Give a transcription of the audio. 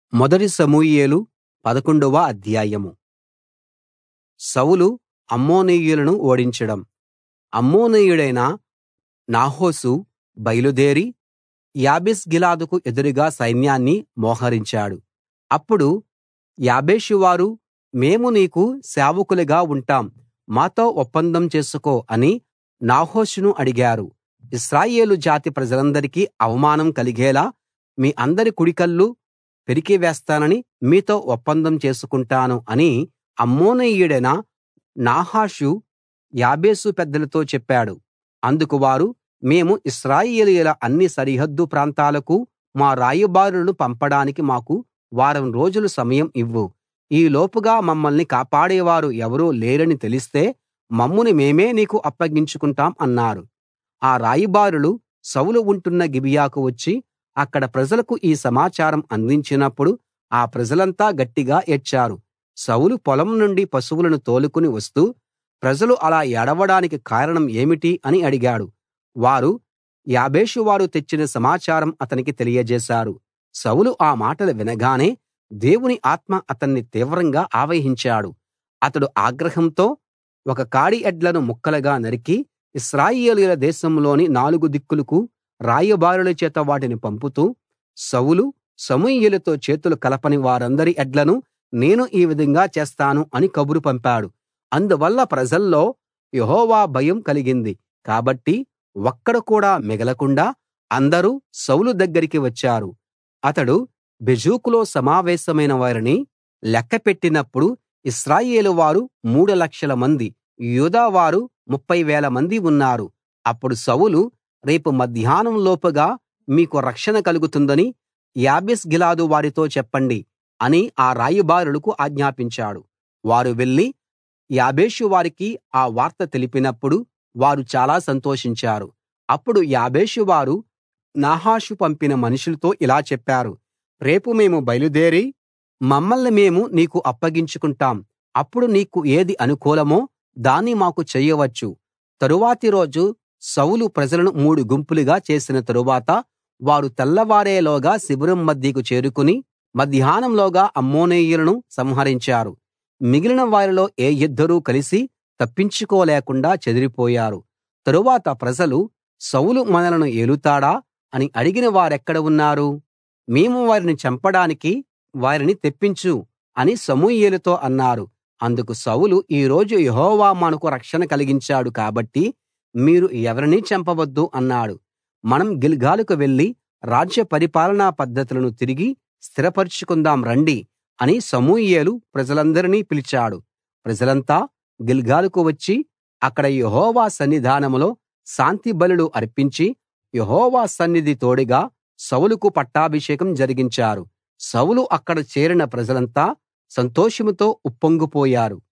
మొదటి సమూయేలు పదకొండవ అధ్యాయం సౌలు అమ్మోనీయులను ఓడించడం అమ్మోనీయుడైన నాహాషు బయలుదేరి యాబేష్గిలాదుకు ఎదురుగా సైన్యాన్ని మోహరించాడు అప్పుడు యాబేషువారు మేము నీకు సేవకులుగా ఉంటాం మాతో ఒప్పందం చేసుకో అని నాహాషును అడిగారు ఇశ్రాయేలు జాతి ప్రజలందరికీ అవమానం కలిగేలా మీ అందరి కుడికళ్ళు పెరికివేస్తానని మీతో ఒప్పందం చేసుకుంటాను అని అమ్మోనీయుడైన నాహాషు యాబేషు పెద్దలతో చెప్పాడు అందుకు వారు మేము ఇశ్రాయేలీయుల అన్ని సరిహద్దు ప్రాంతాలకు మా రాయబారులను పంపడానికి మాకు వారం రోజులు సమయం ఇవ్వు ఈ లోపుగా మమ్మల్ని కాపాడేవారు ఎవరూ లేరని తెలిస్తే మమ్మును మేమే నీకు అప్పగించుకుంటాం అన్నారు ఆ రాయబారులు సౌలు ఉంటున్న గిబియాకు వచ్చి అక్కడ ప్రజలకు ఈ సమాచారం అందించినప్పుడు ఆ ప్రజలంతా గట్టిగా ఏడ్చారు సౌలు పొలం నుండి పశువులను తోలుకుని వస్తూ ప్రజలు అలా ఏడవడానికి కారణం ఏమిటి అని అడిగాడు వారు యాబేషు వారు తెచ్చిన సమాచారం అతనికి తెలియజేశారు సౌలు ఆ మాటలు వినగానే దేవుని ఆత్మ అతన్ని తీవ్రంగా ఆవహించాడు అతడు ఆగ్రహంతో ఒక కాడి ఎడ్లను ముక్కలుగా నరికి ఇశ్రాయేలీయుల దేశంలోని నాలుగు దిక్కులకు రాయబారుల చేత వాటిని పంపుతూ సౌలు సమూయేలుతో చేతులు కలపని వారందరి ఎడ్లను నేను ఈ విధంగా చేస్తాను అని కబురు పంపాడు అందువల్ల ప్రజల్లో యెహోవా భయం కలిగింది కాబట్టి ఒక్కడు కూడా మిగలకుండా అందరూ సౌలు దగ్గరికి వచ్చారు అతడు బెజెకులో సమావేశమైన వారిని లెక్కపెట్టినప్పుడు ఇశ్రాయేలు వారు మూడు లక్షల మంది యూదా వారు ముప్ఫై వేల మంది ఉన్నారు అప్పుడు సౌలు రేపు మధ్యాహ్నం లోపుగా మీకు రక్షణ కలుగుతుందని యాబేష్గిలాదు వారితో చెప్పండి అని ఆ రాయబారులకు ఆజ్ఞాపించాడు వారు వెళ్లి యాబేషు వారికి ఆ వార్త తెలిపినప్పుడు వారు చాలా సంతోషించారు అప్పుడు యాబేషు వారు నాహాషు పంపిన మనుషులతో ఇలా చెప్పారు రేపు మేము బయలుదేరి మమ్మల్ని మేము నీకు అప్పగించుకుంటాం అప్పుడు నీకు ఏది అనుకూలమో దాన్ని మాకు చెయ్యవచ్చు తరువాతి రోజు సౌలు ప్రజలను మూడు గుంపులుగా చేసిన తరువాత వారు తెల్లవారేలోగా శిబిరం మధ్యకు చేరుకుని మధ్యాహ్నంలోగా అమ్మోనీయులను సంహరించారు మిగిలిన వారిలో ఏ ఇద్దరూ కలిసి తప్పించుకోలేకుండా చెదిరిపోయారు తరువాత ప్రజలు సౌలు మనలను ఏలుతాడా అని అడిగిన వారెక్కడ ఉన్నారు మేము వారిని చంపడానికి వారిని తెప్పించు అని సమూయేలుతో అన్నారు అందుకు సౌలు ఈ రోజు యెహోవా మనకు రక్షణ కలిగించాడు కాబట్టి మీరు ఎవరినీ చంపవద్దు అన్నాడు మనం గిల్గాలుకు వెళ్లి రాజ్య పరిపాలనా పద్ధతులను తిరిగి స్థిరపరచుకుందాం రండి అని సమూయేలు ప్రజలందరినీ పిలిచాడు ప్రజలంతా గిల్గాలుకు వచ్చి అక్కడ యెహోవా సన్నిధానంలో శాంతి బలులు అర్పించి యెహోవా సన్నిధి తోడుగా సౌలుకు పట్టాభిషేకం జరిగించారు సౌలు అక్కడ చేరిన ప్రజలంతా సంతోషంతో ఉప్పొంగిపోయారు